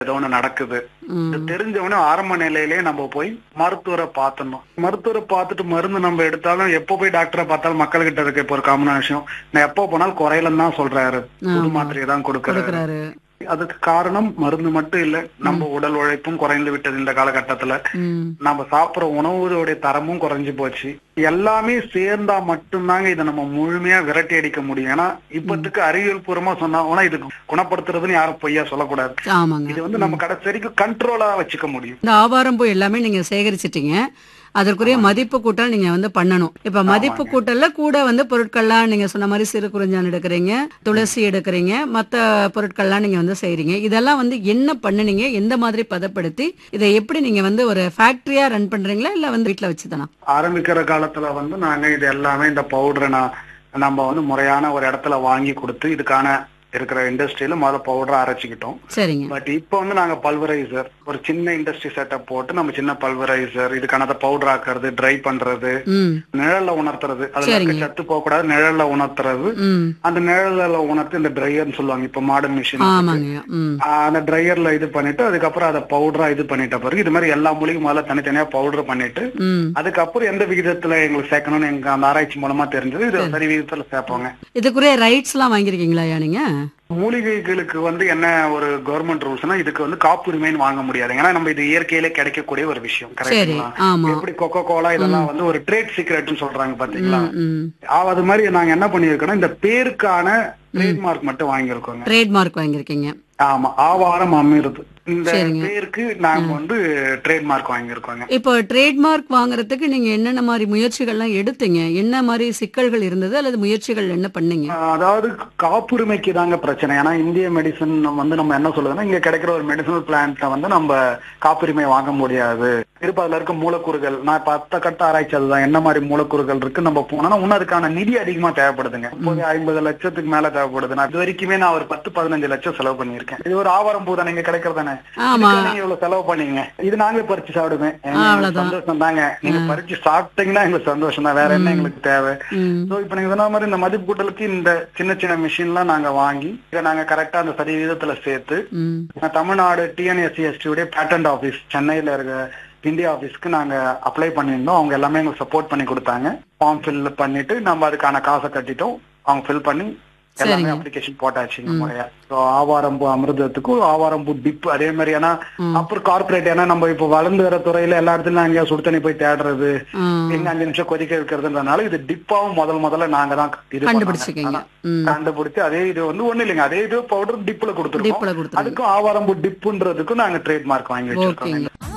ஏதோ ஒண்ணு நடக்குது ம். இது தெரிஞ்சவொடனே ஆரம்ப நிலையிலேயே நம்ம போய் மருத்துவரை பார்த்துடணும் மருத்துவரை பார்த்துட்டு மருந்து நம்ம எடுத்தாலும் எப்போ போய் டாக்டரை பார்த்தாலும் மக்கள்கிட்ட இருக்க இப்போ ஒரு காமனான விஷயம் நான் எப்போ போனாலும் குறையலன்னு தான் சொல்றாரு புது ஆமா. மாத்திரையை தான் கொடுக்கறாரு கொடுக்கறாரு அதுக்கு காரணம் மருந்து மட்டும் இல்ல நம்ம உடல் உழைப்பும் குறைந்து விட்டது இந்த காலகட்டத்துல ம். நம்ம சாப்பிடுற உணவுடைய தரமும் குறைஞ்சு போச்சு எல்லாமே சேர்ந்தா மட்டும்தாங்க இதை நம்ம முழுமையா விரட்டி அடிக்க முடியும் ஏன்னா இப்பத்துக்கு அறிவியல் பூர்வமா சொன்னா இதுக்கு குணப்படுத்துறதுன்னு யாரும் பொய்யா சொல்லக்கூடாது ஆமாங்க இது வந்து நம்ம கடைசி வரைக்கும் கண்ட்ரோலா வச்சுக்க முடியும் இந்த ஆவாரம் பூ எல்லாமே நீங்க சேகரிச்சிட்டீங்க அதற்குரிய மதிப்பு கூட்டல் நீங்க வந்து பண்ணணும் இப்ப மதிப்பு கூட்டல்ல கூட வந்து பொருட்கள்லாம் நீங்க சொன்ன மாதிரி சிறு குறிஞ்சான் எடுக்கிறீங்க துளசி எடுக்கிறீங்க மத்த பொருட்கள்லாம் நீங்க வந்து செய்றீங்க இதெல்லாம் வந்து என்ன பண்ணுனீங்க எந்த மாதிரி பதப்படுத்தி இதை எப்படி நீங்க வந்து ஒரு ஃபேக்டரியா ரன் பண்றீங்களா இல்ல வந்து வீட்ல வச்சுதானா ஆரம்பிக்கிற காலத்துல வந்து நாங்க இது எல்லாமே இந்த பவுடரை நான் நம்ம வந்து முறையான ஒரு இடத்துல வாங்கி கொடுத்து இதுக்கான இருக்கிற இண்டஸ்ட்ரியில முத பவுடரை அரைச்சிக்கிட்டோம் சரிங்க பட் இப்போ வந்து நாங்க பல்வரைசர் ஒரு சின்ன இண்டஸ்ட்ரி செட்டப் போட்டு நம்ம சின்ன பல்வரைசர் இதுக்கான பவுடர் ஆக்குறது ட்ரை பண்றது ம் நிழல்ல உணர்த்துறது அதுல இருக்க சரிங்க. சத்து போக கூடாது நிழல்ல உணர்த்துறது ம் அந்த நிழல்ல உணர்த்து இந்த ட்ரையர்னு சொல்லுவாங்க இப்ப மாடர்ன் மிஷின் ஆமாங்க ம் அந்த ட்ரையர்ல இது பண்ணிட்டு அதுக்கப்புறம் அதை பவுடரா இது பண்ணிட்ட பிறகு இது மாதிரி எல்லா மூலிகையும் முதல்ல தனித்தனியா பவுடர் பண்ணிட்டு ம் அதுக்கப்புறம் எந்த விகிதத்துல எங்களுக்கு சேர்க்கணும்னு எங்க அந்த ஆராய்ச்சி மூலமா தெரிஞ்சது இது சரி விகிதத்துல சேர்ப்போங்க இதுக்குரிய ரைட்ஸ் எல்லாம் வாங்கிருக்கீங்களா ஐயா நீங்க மூலிகைகளுக்கு வந்து என்ன ஒரு கவர்மெண்ட் ரூல்ஸ்னா இதுக்கு வந்து காப்புரிமைன்னு வாங்க முடியாது ஏன்னா நம்ம இது இயற்கையில கிடைக்கக்கூடிய ஒரு விஷயம் சரி கரெக்டுங்களா ஆமா எப்படி கொக்கோ கோலா இதெல்லாம் வந்து ஒரு ட்ரேட் சீக்ரெட்னு சொல்றாங்க பாத்தீங்களா ம் ம் ஆ, அது மாதிரி நாங்க என்ன பண்ணிருக்கோம்னா இந்த பேருக்கான ட்ரேட்மார்க் மட்டும் வாங்கியிருக்கோங்க ட்ரேட்மார்க் வாங்கியிருக்கீங்க ஆமா ஆவாரம் அமிர்து இந்த சரிங்க. பேருக்கு நாங்க வந்து ட்ரேட்மார்க் வாங்கியிருக்கோங்க இப்போ ட்ரேட்மார்க் வாங்குறதுக்கு நீங்க என்னென்ன மாதிரி முயற்சிகள்லாம் எடுத்தீங்க என்ன மாதிரி சிக்கல்கள் இருந்தது அல்லது முயற்சிகள் என்ன பண்ணீங்க ஆஹ் அதாவது காப்புரிமைக்கு தாங்க பிரச்சனை ஏன்னா இந்திய மெடிசன் வந்து நம்ம என்ன சொல்லுதுன்னா இங்க கிடைக்கிற ஒரு மெடிசனல் பிளான்ட்ல வந்து நம்ம காப்புரிமை வாங்க முடியாது திருப்ப அதுல இருக்க மூலக்கூறுகள் நான் பத்த கட்ட ஆராய்ச்சி அதுதான் என்ன மாதிரி மூலக்கூறுகள் இருக்கு நம்ம போனோம்னா இன்னும் அதுக்கான நிதி அதிகமா தேவைப்படுதுங்க முப்பது ஐம்பது லட்சத்துக்கு மேல தேவைப்படுது நான் இது வரைக்குமே நான் ஒரு பத்து பதினஞ்சு லட்சம் செலவு பண்ணியிருக்கேன் இது ஒரு ஆவாரம் பூ தானே இங்க கிடைக்கிறதானே ஆமா இதுக்கு நீங்க இவ்வளவு செலவு பண்ணீங்க இது நாங்களே பறிச்சு சாப்பிடுவேன் அவ்வளவுதான். சந்தோஷம் தாங்க நீங்க பறிச்சு சாப்பிட்டீங்கன்னா எங்களுக்கு சந்தோஷம் தான் வேற என்ன எங்களுக்கு தேவை ம் சோ இப்ப நீங்க சொன்ன மாதிரி இந்த மதிப்பு கூட்டலுக்கு இந்த சின்ன சின்ன மிஷின்லாம் நாங்க வாங்கி இதை நாங்க கரெக்டா அந்த சரி விதத்துல சேர்த்து ம் நான் தமிழ்நாடு டிஎன்எஸ்சிஎஸ்டி உடைய பேட்டன்ட் ஆபீஸ் சென்னையில இருக்க இந்தியா ஆபீஸ்க்கு நாங்க அப்ளை பண்ணியிருந்தோம் அவங்க எல்லாமே எங்களுக்கு சப்போர்ட் பண்ணி கொடுத்தாங்க ஃபார்ம் ஃபில் பண்ணிட்டு நம்ம அதுக்கான காசை கட்டிட்டோம் அவங்க ஃபில் பண்ணி எல்லாமே சரிங்க. அப்ளிகேஷன் போட்டாச்சுங்க முறையா ஸோ ஆவாரம்பூ அமிர்தத்துக்கு ஆவாரம்பூ டிப் அதே மாதிரி ஏன்னா ம். அப்புறம் கார்பரேட் ஏன்னா நம்ம இப்போ வளர்ந்து வர துறையில எல்லா இடத்துலயும் அங்கேயா சுடு தண்ணி போய் தேடுறது ம். எங்க அஞ்சு நிமிஷம் கொதிக்க வைக்கிறதுன்றதுனால இது டிப்பாவும் முதல் முதல்ல நாங்க தான் இது பண்ணோங்க. கண்டுபிடிச்சிருக்கீங்க ஆனா, ம் கண்டுபிடிச்சு அதே இது வந்து ஒண்ணு இல்லைங்க அதே இது பவுடர் டிப்ல கொடுத்துருக்கோம் டிப்ல கொடுத்துருங்க அதுக்கும் ஆவாரம்பூ டிப்புன்றதுக்கும் நாங்க ட்ரேட்மார்க் வாங்கி வச்சிருக்கோம் ஓகேங்க